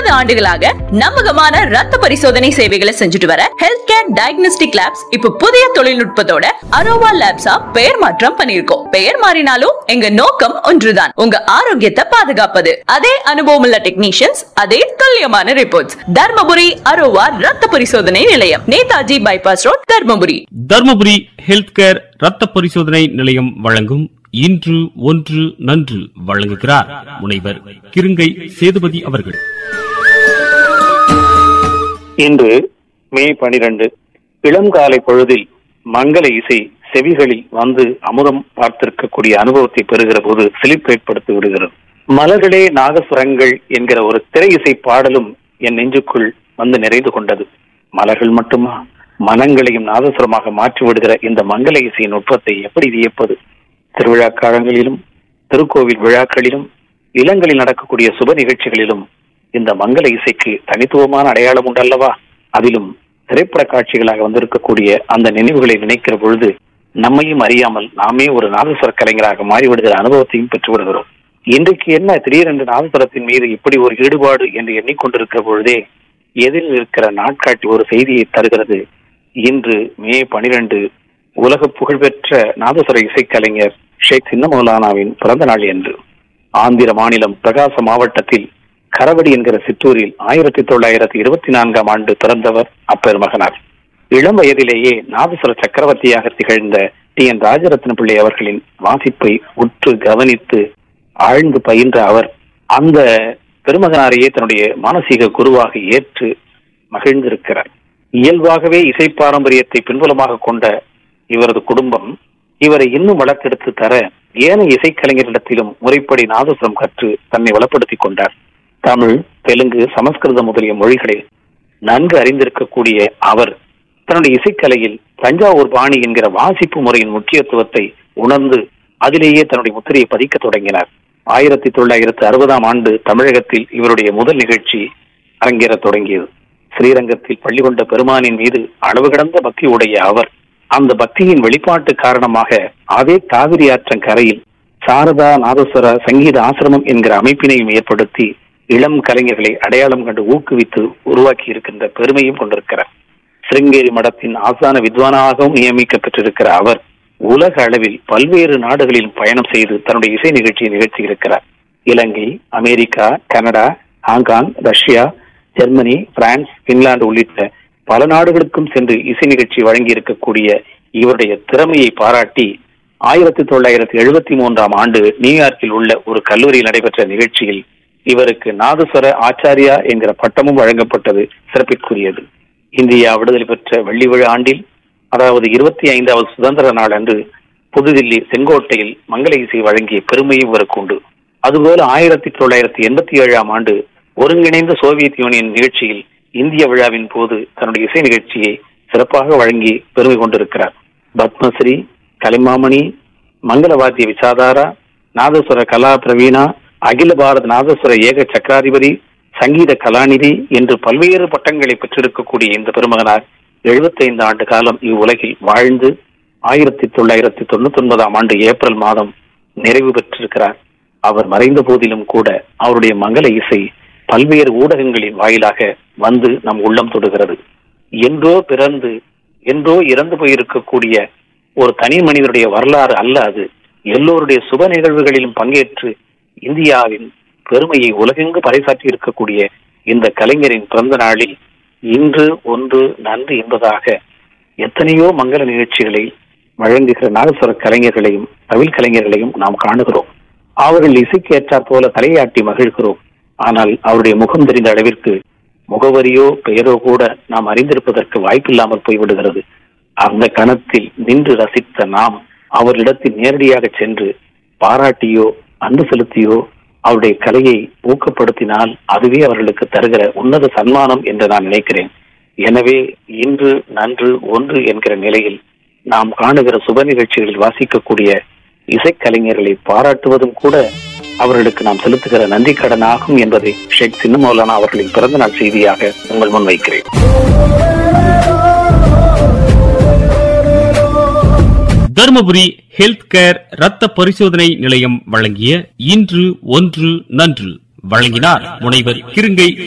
ஆண்டுகளாக நம்பகமான ரத்த பரிசோதனை சேவைகளை செஞ்சுட்டு வர ஹெல்த் கேர் டயக்னோஸ்டிக் லேப்ஸ் இப்ப புதிய தொழில்நுட்பத்தோட அரோவா லேப்ஸா பெயர் மாற்றம் பண்ணிருக்கோம் பெயர் மாறினாலும் எங்க நோக்கம் ஒன்றுதான் உங்க ஆரோக்கியத்தை பாதுகாப்பது அதே அனுபவம் உள்ள டெக்னீஷியன்ஸ் அதே துல்லியமான ரிப்போர்ட்ஸ் தர்மபுரி அரோவா ரத்த பரிசோதனை நிலையம் Netaji bypass road Dharmapuri Dharmapuri health care ரத்த பரிசோதனை நிலையம் வழங்கும் இன்று ஒன்று நன்று வழங்குகிறார் முனைவர் கிருங்கை சேதுபதி அவர்கள் இன்று மே பனிரெண்டு இளம் காலை பொழுதில் மங்கள இசை செவிகளில் வந்து அமுதம் பார்த்திருக்கக்கூடிய அனுபவத்தை பெறுகிற போது சிலிப்பு ஏற்படுத்தி விடுகிறது மலர்களே நாகசுரங்கள் என்கிற ஒரு திரை இசை பாடலும் என் நெஞ்சுக்குள் வந்து நிறைந்து கொண்டது மலர்கள் மட்டுமா மனங்களையும் நாதசுரமாக மாற்றி விடுகிற இந்த மங்கள இசையின் நுட்பத்தை எப்படி வியப்பது திருவிழா காலங்களிலும் திருக்கோவில் விழாக்களிலும் இளங்களில் நடக்கக்கூடிய சுப நிகழ்ச்சிகளிலும் இந்த மங்கள இசைக்கு தனித்துவமான அடையாளம் உண்டல்லவா அதிலும் திரைப்பட காட்சிகளாக வந்திருக்கக்கூடிய அந்த நினைவுகளை நினைக்கிற பொழுது நம்மையும் அறியாமல் நாமே ஒரு நாதஸ்வர கலைஞராக மாறிவிடுகிற அனுபவத்தையும் பெற்று விடுகிறோம் இன்றைக்கு என்ன திடீரென்று நாதஸ்வரத்தின் மீது இப்படி ஒரு ஈடுபாடு என்று எண்ணிக்கொண்டிருக்கிற பொழுதே எதிரில் இருக்கிற நாட்காட்டி ஒரு செய்தியை தருகிறது இன்று மே பனிரெண்டு உலக புகழ்பெற்ற நாதஸ்வர இசைக்கலைஞர் ஷேக் சின்ன மௌலானாவின் பிறந்த நாள் என்று ஆந்திர மாநிலம் பிரகாச மாவட்டத்தில் கரவடி என்கிற சிற்றூரில் ஆயிரத்தி தொள்ளாயிரத்தி இருபத்தி நான்காம் ஆண்டு பிறந்தவர் அப்பெருமகனார் இளம் வயதிலேயே நாதஸ்வர சக்கரவர்த்தியாக திகழ்ந்த டி என் ராஜரத்ன பிள்ளை அவர்களின் வாசிப்பை உற்று கவனித்து ஆழ்ந்து பயின்ற அவர் அந்த பெருமகனாரையே தன்னுடைய மானசீக குருவாக ஏற்று மகிழ்ந்திருக்கிறார் இயல்பாகவே இசை பாரம்பரியத்தை பின்புலமாக கொண்ட இவரது குடும்பம் இவரை இன்னும் வளர்த்தெடுத்து தர ஏனைய இசைக்கலைஞரிடத்திலும் முறைப்படி நாதசுரம் கற்று தன்னை வளப்படுத்திக் கொண்டார் தமிழ் தெலுங்கு சமஸ்கிருதம் முதலிய மொழிகளில் நன்கு அறிந்திருக்கக்கூடிய அவர் தன்னுடைய இசைக்கலையில் தஞ்சாவூர் பாணி என்கிற வாசிப்பு முறையின் முக்கியத்துவத்தை உணர்ந்து அதிலேயே தன்னுடைய முத்திரையை பதிக்க தொடங்கினார் ஆயிரத்தி தொள்ளாயிரத்து அறுபதாம் ஆண்டு தமிழகத்தில் இவருடைய முதல் நிகழ்ச்சி அரங்கேறத் தொடங்கியது ஸ்ரீரங்கத்தில் பள்ளி கொண்ட பெருமானின் மீது அளவு கடந்த பக்தி உடைய அவர் அந்த பக்தியின் வெளிப்பாட்டு காரணமாக அதே காவிரி ஆற்றன் கரையில் சாரதா நாதஸ்வர சங்கீத ஆசிரமம் என்கிற அமைப்பினையும் ஏற்படுத்தி இளம் கலைஞர்களை அடையாளம் கண்டு ஊக்குவித்து உருவாக்கி இருக்கின்ற பெருமையும் கொண்டிருக்கிறார் சிருங்கேரி மடத்தின் ஆசான வித்வானாகவும் நியமிக்க பெற்றிருக்கிற அவர் உலக அளவில் பல்வேறு நாடுகளில் பயணம் செய்து தன்னுடைய இசை நிகழ்ச்சியை நிகழ்த்தி இருக்கிறார் Ilangai America Canada Hong Kong Russia Germany France Finland உள்ளிட்ட பல நாடுகளுக்கும் சென்று இசை நிகழ்ச்சி வழங்கி இருக்கக்கூடிய இவருடைய திறமையை பாராட்டி ஆயிரத்தி தொள்ளாயிரத்தி எழுபத்தி மூன்றாம் ஆண்டு நியூயார்க்கில் உள்ள ஒரு கல்லூரியில் நடைபெற்ற நிகழ்ச்சியில் இவருக்கு நாதஸ்வர ஆச்சாரியா என்கிற பட்டமும் வழங்கப்பட்டது சிறப்பிற்குரியது இந்தியா விடுதலை பெற்ற வெள்ளி விழா ஆண்டில் அதாவது இருபத்தி ஐந்தாவது சுதந்திர நாள் அன்று புதுதில்லி செங்கோட்டையில் மங்கள இசை வழங்கிய பெருமையும் இவருக்கு உண்டு அதுபோல ஆயிரத்தி தொள்ளாயிரத்தி எண்பத்தி ஏழாம் ஆண்டு ஒருங்கிணைந்த சோவியத் யூனியன் நிகழ்ச்சியில் இந்திய விழாவின் போது தன்னுடைய இசை நிகழ்ச்சியை சிறப்பாக வழங்கி பெருமை கொண்டிருக்கிறார் பத்மஸ்ரீ கலைமாமணி மங்களவாத்திய விசாதாரா நாதஸ்வர கலா பிரவீணா அகில பாரத நாதஸ்வர ஏக சக்கராதிபதி சங்கீத கலாநிதி என்று பல்வேறு பட்டங்களை பெற்றிருக்கக்கூடிய இந்த பெருமகனார் 75 ஆண்டு காலம் இவ்வுலகில் வாழ்ந்து ஆயிரத்தி தொள்ளாயிரத்தி தொண்ணூத்தி ஒன்பதாம் ஆண்டு ஏப்ரல் மாதம் நிறைவு பெற்றிருக்கிறார் அவர் மறைந்த போதிலும் கூட அவருடைய மங்கள இசை பல்வேறு ஊடகங்களின் வாயிலாக வந்து நம் உள்ளம் தொடுகிறது என்றோ பிறந்து என்றோ இறந்து போயிருக்கக்கூடிய ஒரு தனி மனிதனுடைய வரலாறு அல்ல அது எல்லோருடைய சுப நிகழ்வுகளிலும் பங்கேற்று இந்தியாவின் பெருமையை உலகெங்கு பறைசாற்றி இருக்கக்கூடிய இந்த கலைஞரின் பிறந்த நாளில் இன்று ஒன்று நன்று என்பதாக எத்தனையோ மங்கள நிகழ்ச்சிகளை வழங்குகிற நாகஸ்வர கலைஞர்களையும் தவில் கலைஞர்களையும் நாம் காணுகிறோம் அவர்கள் இசைக்கு ஏற்றாற் போல தலையாட்டி மகிழ்கிறோம் ஆனால் அவருடைய முகம் தெரிந்த அளவிற்கு முகவரியோ பெயரோ கூட நாம் அறிந்திருப்பதற்கு வாய்ப்பில்லாமல் போய்விடுகிறது அந்த கணத்தில் நின்று ரசித்த நாம் அவரிடத்தில் நேரடியாக சென்று பாராட்டியோ அன்பு செலுத்தியோ அவருடைய கலையை ஊக்கப்படுத்தினால் அதுவே அவர்களுக்கு தருகிற உன்னத சன்மானம் என்று நான் நினைக்கிறேன் எனவே இன்று நன்று ஒன்று என்கிற நிலையில் நாம் காணுகிற சுப நிகழ்ச்சிகளில் வாசிக்கக்கூடிய இசைக்கலைஞர்களை பாராட்டுவதும் கூட அவர்களுக்கு நாம் செலுத்துகிற நன்றி கடனாகும் என்பதை ஷேக் சின்ன மௌலானா அவர்களின் பிறந்த நாள் செய்தியாக உங்கள் முன் வைக்கிறேன் தருமபுரி ஹெல்த் கேர் ரத்த பரிசோதனை நிலையம் வழங்கிய இன்று ஒன்று நன்று வழங்கினார் முனைவர் கிருங்கை